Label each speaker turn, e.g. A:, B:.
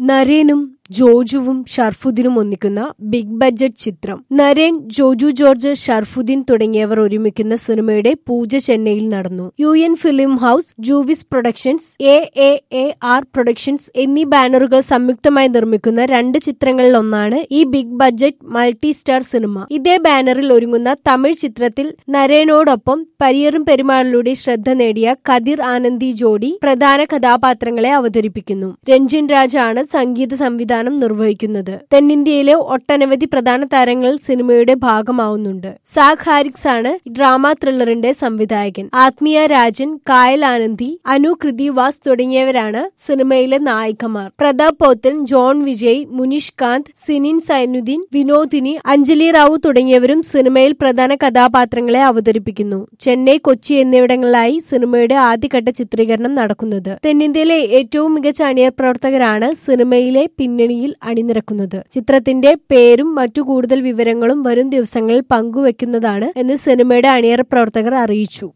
A: നരേനും ജോജുവും ഷർഫുദ്ദീനും ഒന്നിക്കുന്ന big budget ചിത്രം Naren Joju George Sharafuddin തുടങ്ങിയവർ ഒരുമിക്കുന്ന സിനിമയുടെ പൂജ ചെന്നൈയിൽ നടന്നു U N film house Juvis productions A A A R productions എന്നീ ബാനറുകൾ സംയുക്തമായി നിർമ്മിക്കുന്ന രണ്ട് ചിത്രങ്ങളിലൊന്നാണ് ഈ big budget multi star cinema ഇതേ ബാനറിൽ ഒരുങ്ങുന്ന തമിഴ് ചിത്രത്തിൽ നരേനോടൊപ്പം പരിയറും പെരുമാളിലൂടെ ശ്രദ്ധ നേടിയ കതിർ ആനന്ദി ജോഡി പ്രധാന കഥാപാത്രങ്ങളെ അവതരിപ്പിക്കുന്നു രഞ്ജിൻ രാജാണ് സംഗീത സംവിധാനം നിർവഹിക്കുന്നത് തെന്നിന്ത്യയിലെ ഒട്ടനവധി പ്രധാന താരങ്ങൾ സിനിമയുടെ ഭാഗമാവുന്നുണ്ട് സാഗ് ഹാരിക്സ് ആണ് ഡ്രാമ ത്രില്ലറിന്റെ സംവിധായകൻ ആത്മീയ രാജൻ കായൽ ആനന്ദി അനു കൃതിവാസ് തുടങ്ങിയവരാണ് സിനിമയിലെ നായികമാർ പ്രതാപ് പോത്തൻ ജോൺ വിജയ് മുനീഷ് കാന്ത് സിനിൻ സൈനുദ്ദീൻ വിനോദിനി അഞ്ജലി റാവു തുടങ്ങിയവരും സിനിമയിൽ പ്രധാന കഥാപാത്രങ്ങളെ അവതരിപ്പിക്കുന്നു ചെന്നൈ കൊച്ചി എന്നിവിടങ്ങളിലായി സിനിമയുടെ ആദ്യഘട്ട ചിത്രീകരണം നടക്കുന്നത് തെന്നിന്ത്യയിലെ ഏറ്റവും മികച്ച അണിയർ പ്രവർത്തകരാണ് സിനിമയിലെ പിന്നണിയിൽ അണിനിരക്കുന്നത് ചിത്രത്തിന്റെ പേരും മറ്റു കൂടുതൽ വിവരങ്ങളും വരും ദിവസങ്ങളിൽ പങ്കുവെക്കുന്നതാണ് എന്ന് സിനിമയുടെ അണിയർ പ്രവർത്തകർ അറിയിച്ചു